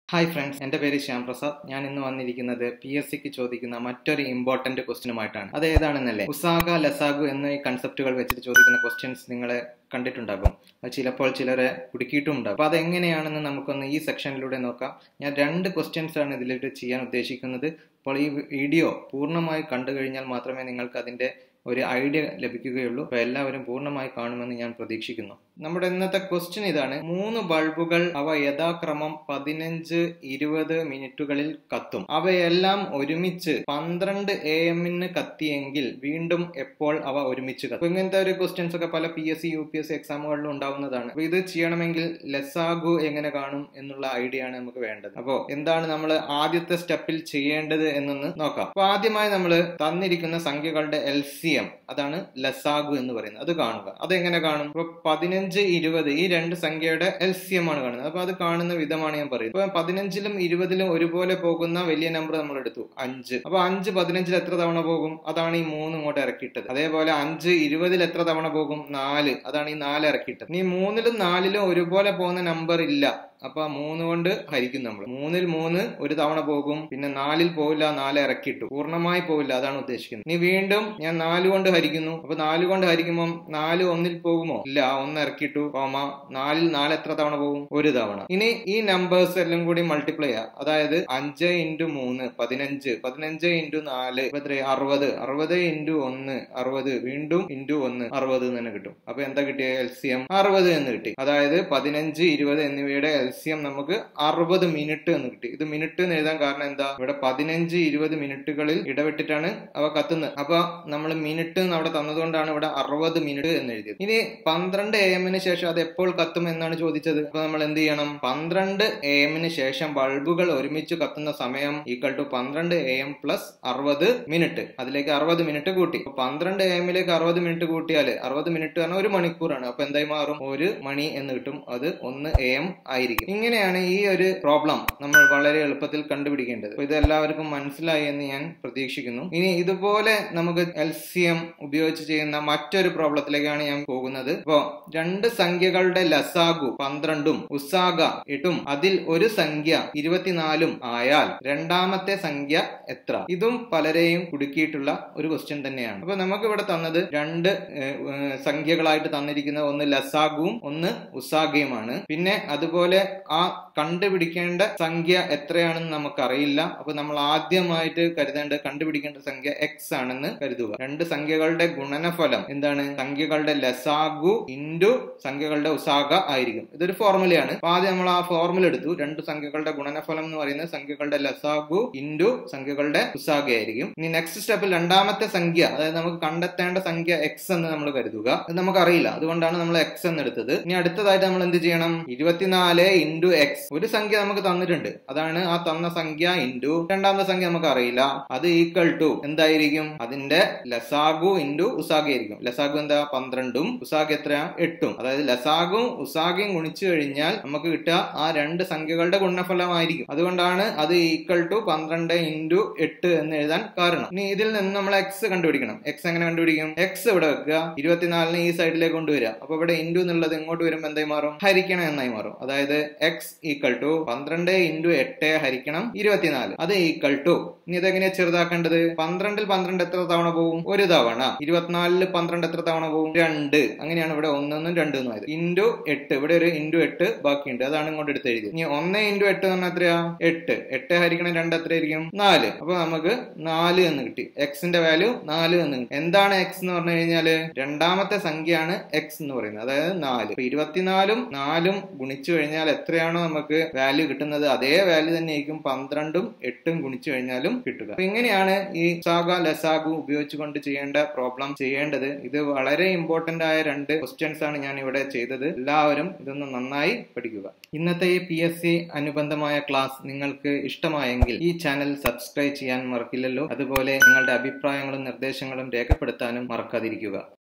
hi friends എന്റെ പേര് ശ്യാം പ്രസാദ് ഞാൻ ഇന്ന് വന്നിരിക്കുന്നത് പി എസ് സിക്ക് ചോദിക്കുന്ന മറ്റൊരു ഇമ്പോർട്ടന്റ് ക്വസ്റ്റിനുമായിട്ടാണ് അത് ഏതാണെന്നല്ലേ ഉസാഗ ലസാഗു എന്നീ കൺസെപ്റ്റുകൾ വെച്ചിട്ട് ചോദിക്കുന്ന ക്വസ്റ്റ്യൻസ് നിങ്ങളെ കണ്ടിട്ടുണ്ടാകും അത് ചിലപ്പോൾ ചിലരെ കുടുക്കിയിട്ടും ഉണ്ടാകും അപ്പൊ അതെങ്ങനെയാണെന്ന് നമുക്കൊന്ന് ഈ സെക്ഷനിലൂടെ നോക്കാം ഞാൻ രണ്ട് ക്വസ്റ്റ്യൻസ് ആണ് ഇതിലേക്ക് ചെയ്യാൻ ഉദ്ദേശിക്കുന്നത് അപ്പോൾ ഈ വീഡിയോ പൂർണ്ണമായി കണ്ടു കഴിഞ്ഞാൽ മാത്രമേ നിങ്ങൾക്ക് അതിന്റെ ഒരു ഐഡിയ ലഭിക്കുകയുള്ളൂ അപ്പോൾ എല്ലാവരും പൂർണ്ണമായി കാണുമെന്ന് ഞാൻ പ്രതീക്ഷിക്കുന്നു നമ്മുടെ ഇന്നത്തെ ക്വസ്റ്റ്യൻ ഇതാണ് മൂന്ന് ബൾബുകൾ അവ യഥാക്രമം പതിനഞ്ച് ഇരുപത് മിനിറ്റുകളിൽ കത്തും അവയെല്ലാം ഒരുമിച്ച് പന്ത്രണ്ട് എ എമ്മിന് കത്തിയെങ്കിൽ വീണ്ടും എപ്പോൾ അവ ഒരുമിച്ച് കത്തും അപ്പൊ ഇങ്ങനത്തെ ഒരു ക്വസ്റ്റ്യൻസ് ഒക്കെ പല P S C U P S C എക്സാമുകളിലും ഉണ്ടാവുന്നതാണ് അപ്പൊ ഇത് ചെയ്യണമെങ്കിൽ ലെസാഗു എങ്ങനെ കാണും എന്നുള്ള ഐഡിയ ആണ് നമുക്ക് വേണ്ടത് അപ്പോ എന്താണ് നമ്മൾ ആദ്യത്തെ സ്റ്റെപ്പിൽ ചെയ്യേണ്ടത് എന്നൊന്ന് നോക്കാം അപ്പൊ ആദ്യമായി നമ്മൾ തന്നിരിക്കുന്ന സംഖ്യകളുടെ എൽ സി എം അതാണ് ലസാഗു എന്ന് പറയുന്നത് അത് കാണുക അതെങ്ങനെ കാണും ഇപ്പൊ പതിനഞ്ച് ഇരുപത് ഈ രണ്ട് സംഖ്യയുടെ എൽ സി എം ആണ് കാണുന്നത് അപ്പൊ അത് കാണുന്ന വിധമാണ് ഞാൻ പറയുന്നത് ഇപ്പൊ പതിനഞ്ചിലും ഇരുപതിലും ഒരുപോലെ പോകുന്ന വലിയ നമ്പർ നമ്മൾ എടുത്തു അഞ്ച് അപ്പൊ അഞ്ച് പതിനഞ്ചിൽ എത്ര തവണ പോകും അതാണ് ഈ മൂന്ന് ഇങ്ങോട്ട് ഇറക്കിയിട്ടത് അതേപോലെ അഞ്ച് ഇരുപതിൽ എത്ര തവണ പോകും നാല് അതാണ് ഈ നാല് ഇറക്കിയിട്ടത് ഇനി മൂന്നിലും നാലിലും ഒരുപോലെ പോകുന്ന നമ്പർ ഇല്ല അപ്പൊ മൂന്ന് കൊണ്ട് ഹരിക്കും നമ്മൾ മൂന്നിൽ മൂന്ന് ഒരു തവണ പോകും പിന്നെ നാലിൽ പോവില്ല നാല് ഇറക്കിയിട്ടു പൂർണ്ണമായി പോവില്ല അതാണ് ഉദ്ദേശിക്കുന്നത് ഇനി വീണ്ടും ഞാൻ നാല് കൊണ്ട് ഹരിക്കുന്നു അപ്പൊ നാല് കൊണ്ട് ഹരിക്കുമ്പോൾ നാല് ഒന്നിൽ പോകുമോ ഇല്ല ഒന്ന് ഇറക്കിയിട്ടു കോമ നാലിൽ നാല് എത്ര തവണ പോകും ഒരു തവണ ഇനി ഈ നമ്പേഴ്സ് എല്ലാം കൂടി മൾട്ടിപ്ലൈ ചെയ്യാം അതായത് അഞ്ച് ഇൻറ്റു മൂന്ന് പതിനഞ്ച് പതിനഞ്ച് ഇൻറ്റു നാല് ഇപ്പൊ എത്ര അറുപത് അറുപത് ഇൻറ്റു ഒന്ന് അറുപത് വീണ്ടും ഇൻറ്റു ഒന്ന് അറുപത് എന്ന് തന്നെ കിട്ടും അപ്പൊ എന്താ കിട്ടിയ എൽ സി എം അറുപത് എന്ന് കിട്ടി അതായത് പതിനഞ്ച് ഇരുപത് എന്നിവയുടെ എൽ സി എം നമുക്ക് അറുപത് മിനിറ്റ് എന്ന് കിട്ടി ഇത് മിനിറ്റ് എന്ന് എഴുതാൻ കാരണം എന്താ ഇവിടെ പതിനഞ്ച് ഇരുപത് മിനിറ്റുകളിൽ ഇടവിട്ടിട്ടാണ് അവ കത്തുന്നത് അപ്പൊ നമ്മൾ മിനിറ്റ് എന്ന് അവിടെ തന്നതുകൊണ്ടാണ് ഇവിടെ അറുപത് മിനിറ്റ് എന്ന് എഴുതിയത് ഇനി പന്ത്രണ്ട് എ എമ്മിന് ശേഷം അത് എപ്പോൾ കത്തും എന്നാണ് ചോദിച്ചത് അപ്പൊ നമ്മൾ എന്ത് ചെയ്യണം പന്ത്രണ്ട് എ എമ്മിന് ശേഷം ബൾബുകൾ ഒരുമിച്ച് കത്തുന്ന സമയം ഈക്വൽ ടു പന്ത്രണ്ട് എ എം പ്ലസ് അറുപത് മിനിറ്റ് അതിലേക്ക് അറുപത് മിനിറ്റ് കൂട്ടി പന്ത്രണ്ട് എ എമ്മിലേക്ക് അറുപത് മിനിറ്റ് കൂട്ടിയാൽ അറുപത് മിനിറ്റ് പറഞ്ഞാൽ ഒരു മണിക്കൂറാണ് അപ്പൊ എന്തായി മാറും ഒരു മണി എന്ന് കിട്ടും അത് ഒന്ന് എ എം ആയിരിക്കും ഇങ്ങനെയാണ് ഈ ഒരു പ്രോബ്ലം നമ്മൾ വളരെ എളുപ്പത്തിൽ കണ്ടുപിടിക്കേണ്ടത് ഇത് എല്ലാവർക്കും മനസ്സിലായി എന്ന് ഞാൻ പ്രതീക്ഷിക്കുന്നു ഇനി ഇതുപോലെ നമുക്ക് എൽ സി എം ഉപയോഗിച്ച് ചെയ്യുന്ന മറ്റൊരു പ്രോബ്ലത്തിലേക്കാണ് ഞാൻ പോകുന്നത് ഇപ്പോ രണ്ട് സംഖ്യകളുടെ ലസാഗു പന്ത്രണ്ടും ഉസാഗ എട്ടും അതിൽ ഒരു സംഖ്യ ഇരുപത്തിനാലും ആയാൽ രണ്ടാമത്തെ സംഖ്യ എത്ര ഇതും പലരെയും കുടുക്കിയിട്ടുള്ള ഒരു ക്വസ്റ്റ്യൻ തന്നെയാണ് അപ്പൊ നമുക്ക് ഇവിടെ തന്നത് രണ്ട് സംഖ്യകളായിട്ട് തന്നിരിക്കുന്നത് ഒന്ന് ലസാഗുവും ഒന്ന് ഉസാഗയുമാണ് പിന്നെ അതുപോലെ ആ കണ്ടുപിടിക്കേണ്ട സംഖ്യ എത്രയാണെന്ന് നമുക്കറിയില്ല അപ്പൊ നമ്മൾ ആദ്യമായിട്ട് കരുതേണ്ട കണ്ടുപിടിക്കേണ്ട സംഖ്യ എക്സ് ആണെന്ന് കരുതുക രണ്ട് സംഖ്യകളുടെ ഗുണനഫലം എന്താണ് സംഖ്യകളുടെ ലസാഗു ഇൻറ്റു സംഖ്യകളുടെ ഉസാഗ ആയിരിക്കും ഇതൊരു ഫോർമുലയാണ് അപ്പൊ ആദ്യം നമ്മൾ ആ ഫോർമുല എടുത്തു രണ്ട് സംഖ്യകളുടെ ഗുണനഫലം എന്ന് പറയുന്നത് സംഖ്യകളുടെ ലസാഗു ഇൻറ്റു സംഖ്യകളുടെ ഉസാഗ ആയിരിക്കും ഇനി നെക്സ്റ്റ് സ്റ്റെപ്പിൽ രണ്ടാമത്തെ സംഖ്യ അതായത് നമുക്ക് കണ്ടെത്തേണ്ട സംഖ്യ എക്സ് എന്ന് നമ്മൾ കരുതുക അത് നമുക്കറിയില്ല അതുകൊണ്ടാണ് നമ്മൾ എക്സ് എന്ന് എടുത്തത് ഇനി അടുത്തതായിട്ട് നമ്മൾ എന്ത് ചെയ്യണം ഇരുപത്തിനാല് ഇൻറ്റു എക്സ് ഒരു സംഖ്യ നമുക്ക് തന്നിട്ടുണ്ട് അതാണ് ആ തന്ന സംഖ്യ ഇൻറ്റു രണ്ടാമത്തെ സംഖ്യ നമുക്ക് അറിയില്ല അത് ഈക്വൽ ടു എന്തായിരിക്കും അതിന്റെ ലസാഗു ഇൻറ്റു ഉസാഗ ആയിരിക്കും ലസാഗു എന്താ പന്ത്രണ്ടും ഉസാഗ എത്രയാ എട്ടും അതായത് ലസാഗും ഉസാഗയും ഗുണിച്ചു കഴിഞ്ഞാൽ നമുക്ക് കിട്ടുക ആ രണ്ട് സംഖ്യകളുടെ ഗുണഫലമായിരിക്കും അതുകൊണ്ടാണ് അത് ഈക്വൽ ടു പന്ത്രണ്ട് ഇൻറ്റു എട്ട് എന്ന് എഴുതാൻ കാരണം ഇനി ഇതിൽ നിന്ന് നമ്മൾ എക്സ് കണ്ടുപിടിക്കണം എക്സ് എങ്ങനെ കണ്ടുപിടിക്കും എക്സ് ഇവിടെ വെക്കുക ഇരുപത്തിനാലിന് ഈ സൈഡിലേക്ക് കൊണ്ടുവരിക അപ്പൊ ഇവിടെ ഇൻറ്റു എന്നുള്ളത് ഇങ്ങോട്ട് വരുമ്പോൾ എന്തായി മാറും ഹരിക്കണം എന്നായി മാറും അതായത് എക്സ് ഈക്വൽ ടു പന്ത്രണ്ട് ഇൻറ്റു എട്ട് ഹരിക്കണം ഇരുപത്തിനാല് അത് ഈക്വൽ ടു ഇനി ഇതെങ്ങനെയാ ചെറുതാക്കേണ്ടത് പന്ത്രണ്ടിൽ പന്ത്രണ്ട് എത്ര തവണ പോകും ഒരു തവണ ഇരുപത്തിനാലില് പന്ത്രണ്ട് എത്ര തവണ പോകും രണ്ട് അങ്ങനെയാണ് ഇവിടെ ഒന്നെന്നും രണ്ടെന്നും ആയത് ഇൻറ്റു എട്ട് ഇവിടെ ഒരു ഇൻറ്റു എട്ട് ബാക്കിയുണ്ട് അതാണ് ഇങ്ങോട്ട് എടുത്ത് എഴുതി ഇനി ഒന്ന് ഇൻറ്റു എട്ട് എന്ന് പറഞ്ഞാൽ എത്രയാ എട്ട് എട്ട് ഹരിക്കണം രണ്ട് എത്രയായിരിക്കും നാല് അപ്പൊ നമുക്ക് നാല് എന്ന് കിട്ടി എക്സിന്റെ വാല്യൂ നാല് എന്ന് കിട്ടി എന്താണ് എക്സ് എന്ന് പറഞ്ഞു കഴിഞ്ഞാല് രണ്ടാമത്തെ സംഖ്യയാണ് എക്സ് എന്ന് പറയുന്നത് അതായത് നാല് ഇപ്പൊ ഇരുപത്തിനാലും നാലും ഗുണിച്ചു കഴിഞ്ഞാൽ എത്രയാണോ നമുക്ക് വാല്യൂ കിട്ടുന്നത് അതേ വാല്യൂ തന്നെ ആയിരിക്കും പന്ത്രണ്ടും എട്ടും ഗുണിച്ചു കഴിഞ്ഞാലും കിട്ടുക അപ്പൊ ഇങ്ങനെയാണ് ഈ സാഗ ലസാഗു ഉപയോഗിച്ചുകൊണ്ട് ചെയ്യേണ്ട പ്രോബ്ലം ചെയ്യേണ്ടത് ഇത് വളരെ ഇമ്പോർട്ടന്റ് ആയ രണ്ട് ക്വസ്റ്റ്യൻസ് ആണ് ഞാൻ ഇവിടെ ചെയ്തത് എല്ലാവരും ഇതൊന്ന് നന്നായി പഠിക്കുക ഇന്നത്തെ ഈ പി എസ് സി അനുബന്ധമായ ക്ലാസ് നിങ്ങൾക്ക് ഇഷ്ടമായെങ്കിൽ ഈ ചാനൽ സബ്സ്ക്രൈബ് ചെയ്യാൻ മറക്കില്ലല്ലോ അതുപോലെ നിങ്ങളുടെ അഭിപ്രായങ്ങളും നിർദ്ദേശങ്ങളും രേഖപ്പെടുത്താനും മറക്കാതിരിക്കുക